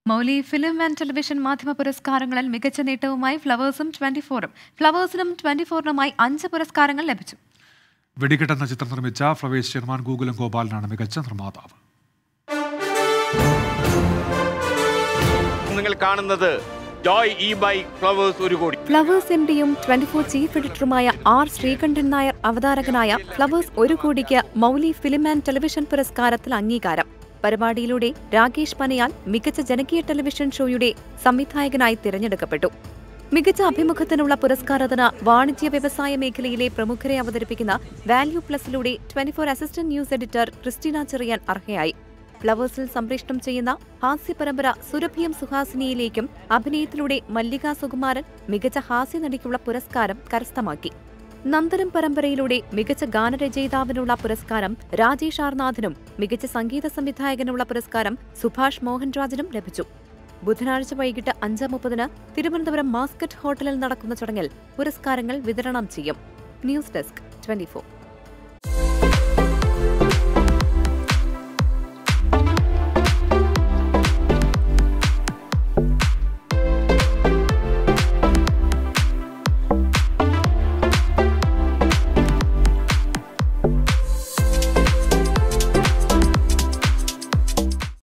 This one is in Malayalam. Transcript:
മൗലി ഫിലിം ആൻഡ് ടെലിവിഷൻ മാധ്യമ പുരസ്കാരങ്ങളിൽ മികച്ച നേട്ടവുമായി ഫ്ലവേഴ്സും ട്വന്റി ഫോറും ഫ്ലവേഴ്സിനും ട്വന്റി ഫോറിനുമായി അഞ്ച് പുരസ്കാരങ്ങൾ ലഭിച്ചു വെടിക്കെട്ട് എന്ന ചിത്രം നിർമ്മിച്ച ഫ്ലവേഴ്സ് ചെയർമാൻ ഗൂഗുലം ഗോപാലനാണ് മികച്ച നിർമ്മാതാവ് നിങ്ങൾ കാണുന്നത് Joy E by Flowers Oru Kodi Flowers M ഡിയും ട്വന്റി ഫോർ ചീഫ് എഡിറ്ററുമായ ആർ ശ്രീകണ്ഠൻ നായർ അവതാരകനായ ഫ്ലവേഴ്സ് ഒരു കോടിക്ക് മൗലി ഫിലിം ആൻഡ് ടെലിവിഷൻ പുരസ്കാരത്തിൽ അംഗീകാരം പരിപാടിയിലൂടെ രാകേഷ് പനയാൽ മികച്ച ജനകീയ ടെലിവിഷൻ ഷോയുടെ സംവിധായകനായി തിരഞ്ഞെടുക്കപ്പെട്ടു മികച്ച അഭിമുഖത്തിനുള്ള പുരസ്കാരത്തിന് വാണിജ്യ വ്യവസായ മേഖലയിലെ പ്രമുഖരെ അവതരിപ്പിക്കുന്ന വാല്യൂ പ്ലസിലൂടെ twenty four assistant news editor Christina Cherian അർഹയായി ഫ്ലവേഴ്സിൽ സംപ്രേഷണം ചെയ്യുന്ന ഹാസ്യ പരമ്പര സുരഭിയം സുഹാസിനിയിലേക്കും അഭിനയത്തിലൂടെ മല്ലിക സുകുമാരൻ മികച്ച ഹാസ്യ നടിക്കുള്ള പുരസ്കാരം കരസ്ഥമാക്കി നന്ദനം പരമ്പരയിലൂടെ മികച്ച ഗാനരചയിതാവിനുള്ള പുരസ്കാരം രാജേഷ് ആർനാഥിനും മികച്ച സംഗീത സംവിധായകനുള്ള പുരസ്കാരം സുഭാഷ് മോഹൻരാജിനും ലഭിച്ചു ബുധനാഴ്ച വൈകിട്ട് അഞ്ച് മുപ്പതിന് തിരുവനന്തപുരം മാസ്കറ്റ് ഹോട്ടലിൽ നടക്കുന്ന ചടങ്ങിൽ പുരസ്കാരങ്ങൾ വിതരണം ചെയ്യും ന്യൂസ് ഡെസ്ക് ട്വന്റി